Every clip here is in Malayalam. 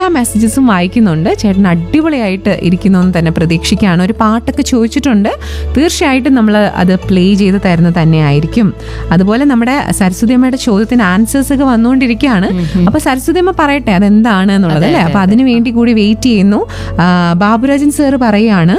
മെസ്സേജസും വായിക്കുന്നുണ്ട് ചേട്ടൻ അടിപൊളിയായിട്ട് ഇരിക്കുന്നു എന്ന് തന്നെ പ്രതീക്ഷിക്കുകയാണ് ഒരു പാട്ടൊക്കെ ചോദിച്ചിട്ടുണ്ട് തീർച്ചയായിട്ടും നമ്മൾ അത് പ്ലേ ചെയ്ത് തരുന്നത് തന്നെയായിരിക്കും അതുപോലെ നമ്മുടെ സരസ്വതി അമ്മയുടെ ചോദ്യത്തിന് ആൻസേഴ്സ് ഒക്കെ വന്നുകൊണ്ടിരിക്കുകയാണ് അപ്പൊ സരസ്വതി അമ്മ പറയട്ടെ അതെന്താണ് എന്നുള്ളത് അല്ലേ അപ്പൊ അതിനു വേണ്ടി കൂടി വെയിറ്റ് ചെയ്യുന്നു ആ, ബാബുരാജൻ സാറ് പറയാണ്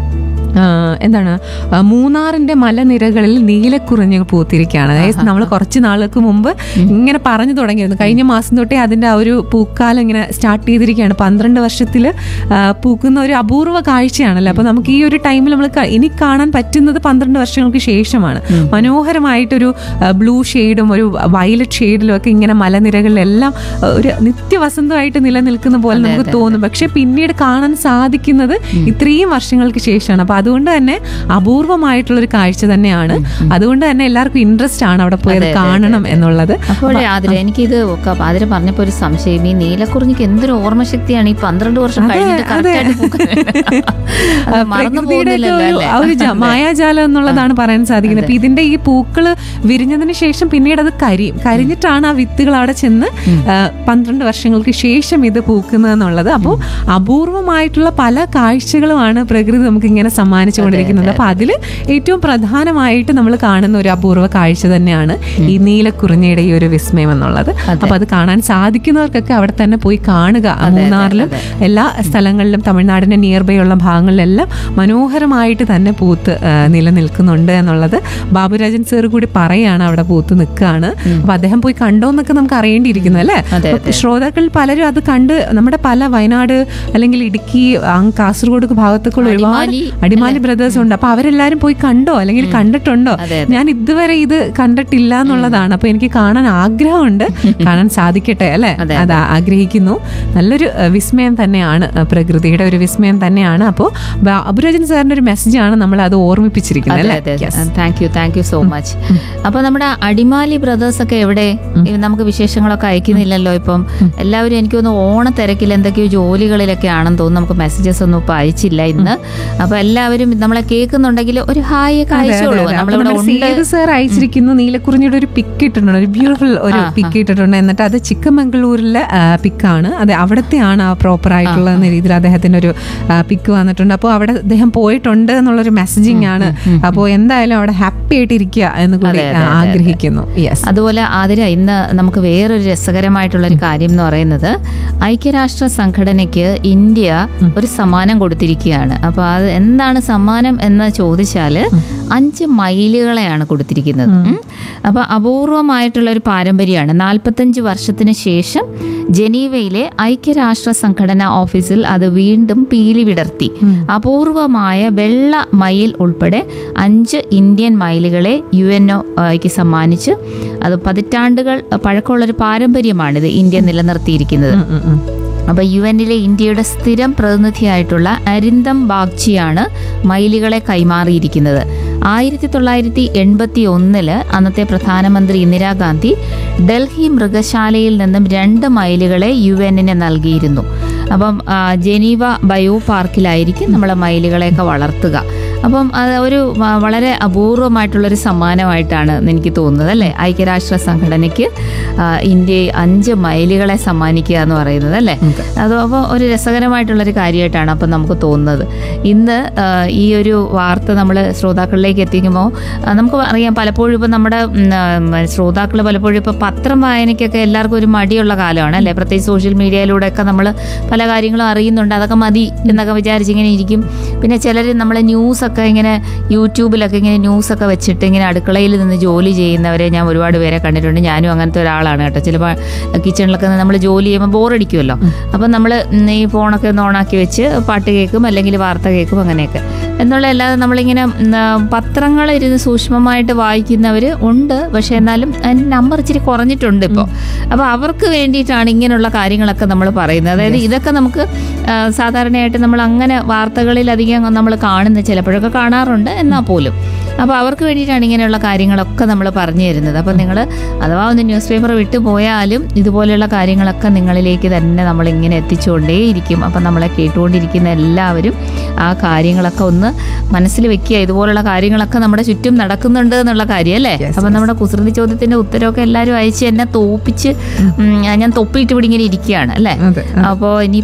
ആ, എന്താണ് ആ, മൂന്നാറിന്റെ മലനിരകളിൽ നീലക്കുറിഞ്ഞുകൾ പൂത്തിരിക്കുകയാണ് അതായത് നമ്മൾ കുറച്ച് നാളുകൾക്ക് മുമ്പ് ഇങ്ങനെ പറഞ്ഞു തുടങ്ങിയിരുന്നു കഴിഞ്ഞ മാസം തൊട്ടേ അതിന്റെ ആ ഒരു പൂക്കാലം ഇങ്ങനെ സ്റ്റാർട്ട് ചെയ്തിരിക്കുകയാണ് പന്ത്രണ്ട് വർഷത്തിൽ പൂക്കുന്ന ഒരു അപൂർവ കാഴ്ചയാണല്ലോ അപ്പൊ നമുക്ക് ഈ ഒരു ടൈമിൽ നമ്മൾ ക- ഇനി കാണാൻ പറ്റുന്നത് പന്ത്രണ്ട് വർഷങ്ങൾക്ക് ശേഷമാണ് മനോഹരമായിട്ടൊരു ബ്ലൂ ഷെയ്ഡും ഒരു വയലറ്റ് ഷെയ്ഡിലും ഒക്കെ ഇങ്ങനെ മലനിരകളിലെല്ലാം ആ, ഒരു നിത്യവസന്തമായിട്ട് നിലനിൽക്കുന്ന പോലെ നമുക്ക് തോന്നും പക്ഷെ പിന്നീട് കാണാൻ സാധിക്കുന്നത് ഇത്രയും വർഷങ്ങൾക്ക് ശേഷമാണ് അപ്പൊ അതുകൊണ്ട് തന്നെ അപൂർവമായിട്ടുള്ള ഒരു കാഴ്ച തന്നെയാണ് അതുകൊണ്ട് തന്നെ എല്ലാവർക്കും ഇൻട്രസ്റ്റ് ആണ് അവിടെ പോയത് കാണണം എന്നുള്ളത് അപ്പോഴേ ആതിര എനിക്കിത് ഒക്കെ ആതിര പറഞ്ഞപ്പോ ഒരു സംശയം ഈ നീലക്കുറിഞ്ഞിക്ക് എന്തൊരു ഓർമ്മശക്തിയാണ് ഈ പന്ത്രണ്ട് വർഷം കഴിഞ്ഞിട്ട് correct ആയിട്ട് പൂക്കുന്നത്. അത് മറന്നു പ്രകൃതിയുടെ ഒക്കെ പോകുന്നില്ലല്ലോ ഒരു അല്ലേ ആ ഒരു ജ- മായാജാലം എന്നുള്ളതാണ് പറയാൻ സാധിക്കുന്നത് അപ്പൊ ഇതിന്റെ ഈ പൂക്കള് വിരിഞ്ഞതിന് ശേഷം പിന്നീട് അത് കരിയും കരിഞ്ഞിട്ടാണ് ആ വിത്തുകൾ അവിടെ ചെന്ന് ആ, പന്ത്രണ്ട് വർഷങ്ങൾക്ക് ശേഷം ഇത് പൂക്കുന്നത് എന്നുള്ളത് അപ്പോൾ അപൂർവമായിട്ടുള്ള പല കാഴ്ചകളുമാണ് പ്രകൃതി നമുക്ക് ഇങ്ങനെ സമ്മാനിച്ചുകൊണ്ടിരിക്കുന്നത് അപ്പൊ അതില് ഏറ്റവും പ്രധാനമായിട്ട് നമ്മൾ കാണുന്ന ഒരു അപൂർവ കാഴ്ച തന്നെയാണ് ഈ നീലക്കുറിഞ്ഞയുടെ ഈ ഒരു വിസ്മയം എന്നുള്ളത് അപ്പൊ അത് കാണാൻ സാധിക്കുന്നവർക്കൊക്കെ അവിടെ തന്നെ പോയി കാണുക ആ മൂന്നാറിലും എല്ലാ സ്ഥലങ്ങളിലും തമിഴ്നാടിന്റെ നിയർ ബൈ ഉള്ള ഭാഗങ്ങളിലെല്ലാം മനോഹരമായിട്ട് തന്നെ പൂത്ത് ആ, നിലനിൽക്കുന്നുണ്ട് എന്നുള്ളത് ബാബുരാജൻ സാർ കൂടി പറയാണ് അവിടെ പൂത്ത് നിൽക്കുകയാണ് അപ്പൊ അദ്ദേഹം പോയി കണ്ടോ എന്നൊക്കെ നമുക്ക് അറിയേണ്ടിയിരിക്കുന്നു അല്ലേ അതെ, അപ്പൊ ശ്രോതാക്കൾ പലരും അത് കണ്ട് നമ്മുടെ പല വയനാട് അല്ലെങ്കിൽ ഇടുക്കി അങ്ങ് കാസർഗോഡ് ഭാഗത്തൊക്കെയുള്ള ഒരുപാട് അടിമാലി, അടിമാലി ബ്രദേഴ്സ് ഉണ്ട് അപ്പൊ അവരെല്ലാരും പോയി കണ്ടോ അല്ലെങ്കിൽ കണ്ടിട്ടുണ്ടോ അതെ, ഞാൻ ഇതുവരെ ഇത് കണ്ടിട്ടില്ല എന്നുള്ളതാണ് അപ്പൊ എനിക്ക് കാണാൻ ആഗ്രഹമുണ്ട് കാണാൻ സാധിക്കട്ടെ അല്ലെ അതെ, അത് ആഗ്രഹിക്കുന്നു നല്ലൊരു അഹ്, വിസ്മയം തന്നെയാണ് അഹ്, പ്രകൃതിയുടെ ഒരു വിസ്മയം തന്നെയാണ് അപ്പോൾ അബുരാജൻ സാറിന്റെ ഒരു മെസ്സേജാണ് നമ്മൾ അത് ഓർമ്മിപ്പിച്ചിരിക്കുന്നത് അതെ അല്ലേ അതെ thank you thank you so much അപ്പൊ നമ്മുടെ അടിമാലി ബ്രദേഴ്സ് ഒക്കെ എവിടെ ഈ നമുക്ക് വിശേഷങ്ങളൊക്കെ അയക്കുന്നില്ലല്ലോ ഇപ്പം എല്ലാവരും എനിക്ക് തോന്നുന്നു ഓണത്തിരക്കിൽ എന്തൊക്കെയോ ജോലികളിലൊക്കെ ആണെന്ന് തോന്നുന്നു നമുക്ക് മെസ്സേജസ് ഒന്നും ഇപ്പൊ അയച്ചില്ല ഇന്ന് അപ്പൊ എല്ലാവരും നമ്മളെ കേൾക്കുന്നുണ്ടെങ്കിൽ ഒരു ഹായ് ഒക്കെ അയച്ചോളൂ നമ്മളിവിടെ ഉണ്ട് സേതു സാർ അയച്ചിരിക്കുന്നു നീലക്കുറിഞ്ഞിയുടെ ഒരു പിക്ക് ഇട്ടിട്ടുണ്ട് ഒരു ബ്യൂട്ടിഫുൾ ഒരു പിക്ക് ഇട്ടിട്ടുണ്ട് എന്നിട്ട് അത് ചിക്കമംഗളൂരിലെ പിക്കാണ് അതെ അവിടത്തെയാണ് ആ പ്രോപ്പർ ആയിട്ടുള്ള എന്ന രീതിയിൽ അദ്ദേഹത്തിന്റെ ഒരു പിക്ക് വന്നിട്ടുണ്ട് അപ്പോൾ അവിടെ അദ്ദേഹം പോയിട്ടുണ്ട് എന്നുള്ളൊരു മെസ്സേജിങ് ആണ് അപ്പോൾ എന്തായാലും അവിടെ ഹാപ്പി ആയിട്ട് ഇരിക്കുക എന്ന് കൂടി അതെ, അതെ, ആ, ആഗ്രഹിക്കുന്നു യെസ് അതുപോലെ ആതിര ഇന്ന് നമുക്ക് വേറൊരു രസകരമായിട്ടുള്ള ഒരു കാര്യം എന്ന് പറയുന്നത് ഐക്യരാഷ്ട്ര സംഘടനയ്ക്ക് ഇന്ത്യ ഒരു സമ്മാനം കൊടുത്തിരിക്കുകയാണ് അപ്പോൾ അത് എന്താണ് സമ്മാനം എന്ന് ചോദിച്ചാൽ അഞ്ച് മൈലുകളെയാണ് കൊടുത്തിരിക്കുന്നത് ഉം. അപ്പോൾ അപൂർവമായിട്ടുള്ള ഒരു പാരമ്പര്യമാണ് നാൽപ്പത്തഞ്ച് വർഷത്തിന് ശേഷം ജനീവയിലെ ഐക്യരാഷ്ട്ര സംഘടന ഓഫീസിൽ അത് വീണ്ടും പീലി വിടർത്തി അപൂർവമായ വെള്ള മയിൽ ഉൾപ്പെടെ അഞ്ച് ഇന്ത്യൻ മയിലുകളെ യു എൻ ഒക്ക് സമ്മാനിച്ച് അത് പതിറ്റാണ്ടുകൾ പഴക്കമുള്ളൊരു പാരമ്പര്യമാണിത് ഇന്ത്യ നിലനിർത്തിയിരിക്കുന്നത് അപ്പോൾ യു എന്നിലെ ഇന്ത്യയുടെ സ്ഥിരം പ്രതിനിധിയായിട്ടുള്ള അരിന്തം ബാഗ്ചിയാണ് മയിലുകളെ കൈമാറിയിരിക്കുന്നത് ആയിരത്തി തൊള്ളായിരത്തി എൺപത്തി ഒന്നില് അന്നത്തെ പ്രധാനമന്ത്രി ഇന്ദിരാഗാന്ധി ഡൽഹി മൃഗശാലയിൽ നിന്നും രണ്ട് മയിലുകളെ യു എന്നിന് നൽകിയിരുന്നു അപ്പം ആ, ജനീവ ബയോ പാർക്കിലായിരിക്കും നമ്മളെ മയിലുകളെയൊക്കെ വളർത്തുക അപ്പം അത് ഒരു വ- വളരെ അപൂർവമായിട്ടുള്ളൊരു സമ്മാനമായിട്ടാണ് എനിക്ക് തോന്നുന്നത് അല്ലേ ഐക്യരാഷ്ട്ര സംഘടനയ്ക്ക് ആ, ഇന്ത്യ അഞ്ച് മൈലുകളെ സമ്മാനിക്കുക എന്ന് പറയുന്നത് അല്ലേ അത് അപ്പോൾ ഒരു രസകരമായിട്ടുള്ളൊരു കാര്യമായിട്ടാണ് അപ്പം നമുക്ക് തോന്നുന്നത് ഇന്ന് ആ, ഈ ഒരു വാർത്ത നമ്മൾ ശ്രോതാക്കളിലേക്ക് എത്തിക്കുമ്പോൾ ആ, നമുക്ക് അറിയാം പലപ്പോഴും ഇപ്പം നമ്മുടെ ശ്രോതാക്കൾ പലപ്പോഴും ഇപ്പോൾ പത്രം വായനയ്ക്കൊക്കെ എല്ലാവർക്കും ഒരു മടിയുള്ള കാലമാണ് അല്ലേ പ്രത്യേകിച്ച് സോഷ്യൽ മീഡിയയിലൂടെ ഒക്കെ നമ്മൾ പല കാര്യങ്ങളും അറിയുന്നുണ്ട് അതൊക്കെ മതി എന്നൊക്കെ വിചാരിച്ച് ഇങ്ങനെ ഇരിക്കും പിന്നെ ചിലർ നമ്മളെ ന്യൂസൊക്കെ ഇങ്ങനെ യൂട്യൂബിലൊക്കെ ഇങ്ങനെ ന്യൂസൊക്കെ വെച്ചിട്ട് ഇങ്ങനെ അടുക്കളയിൽ നിന്ന് ജോലി ചെയ്യുന്നവരെ ഞാൻ ഒരുപാട് പേരെ കണ്ടിട്ടുണ്ട് ഞാനും അങ്ങനത്തെ ഒരാളാണ് കേട്ടോ ചിലപ്പോൾ കിച്ചണിലൊക്കെ നമ്മൾ ജോലി ചെയ്യുമ്പോൾ ബോറടിക്കുമല്ലോ അപ്പം നമ്മൾ ഈ ഫോണൊക്കെ ഒന്ന് ഓണാക്കി വെച്ച് പാട്ട് കേൾക്കും അല്ലെങ്കിൽ വാർത്ത കേൾക്കും അങ്ങനെയൊക്കെ എന്നുള്ള അല്ലാതെ നമ്മളിങ്ങനെ ഉം, ആ, പത്രങ്ങൾ ഇരുന്ന് സൂക്ഷ്മമായിട്ട് വായിക്കുന്നവർ ഉണ്ട് പക്ഷേ എന്നാലും അതിൻ്റെ നമ്പർ ഇച്ചിരി കുറഞ്ഞിട്ടുണ്ട് ഇപ്പോൾ അപ്പോൾ അവർക്ക് വേണ്ടിയിട്ടാണ് ഇങ്ങനെയുള്ള കാര്യങ്ങളൊക്കെ നമ്മൾ പറയുന്നത് അതായത് ഇതൊക്കെ നമുക്ക് ആ, സാധാരണയായിട്ട് നമ്മൾ അങ്ങനെ വാർത്തകളിൽ അധികം നമ്മൾ കാണുന്ന ചിലപ്പോഴൊക്കെ കാണാറുണ്ട് എന്നാൽ പോലും അപ്പോൾ അവർക്ക് വേണ്ടിയിട്ടാണ് ഇങ്ങനെയുള്ള കാര്യങ്ങളൊക്കെ നമ്മൾ പറഞ്ഞു തരുന്നത് അപ്പോൾ നിങ്ങൾ അഥവാ ഒന്ന് ന്യൂസ് പേപ്പർ വിട്ടു പോയാലും ഇതുപോലെയുള്ള കാര്യങ്ങളൊക്കെ നിങ്ങളിലേക്ക് തന്നെ നമ്മളിങ്ങനെ എത്തിച്ചുകൊണ്ടേയിരിക്കും അപ്പം നമ്മളെ കേട്ടുകൊണ്ടിരിക്കുന്ന എല്ലാവരും ആ കാര്യങ്ങളൊക്കെ ഒന്ന് മനസ്സിൽ വെക്കുക ഇതുപോലുള്ള കാര്യങ്ങളൊക്കെ നമ്മുടെ ചുറ്റും നടക്കുന്നുണ്ട് എന്നുള്ള കാര്യം അല്ലേ അപ്പം നമ്മുടെ കുസൃതി ചോദ്യത്തിന്റെ ഉത്തരവൊക്കെ എല്ലാവരും അയച്ച് എന്നെ തോപ്പിച്ച് ഉം, ഞാൻ തൊപ്പിയിട്ട് ഇവിടെ ഇങ്ങനെ ഇരിക്കുകയാണ് അല്ലേ അതെ അപ്പോൾ ഇനി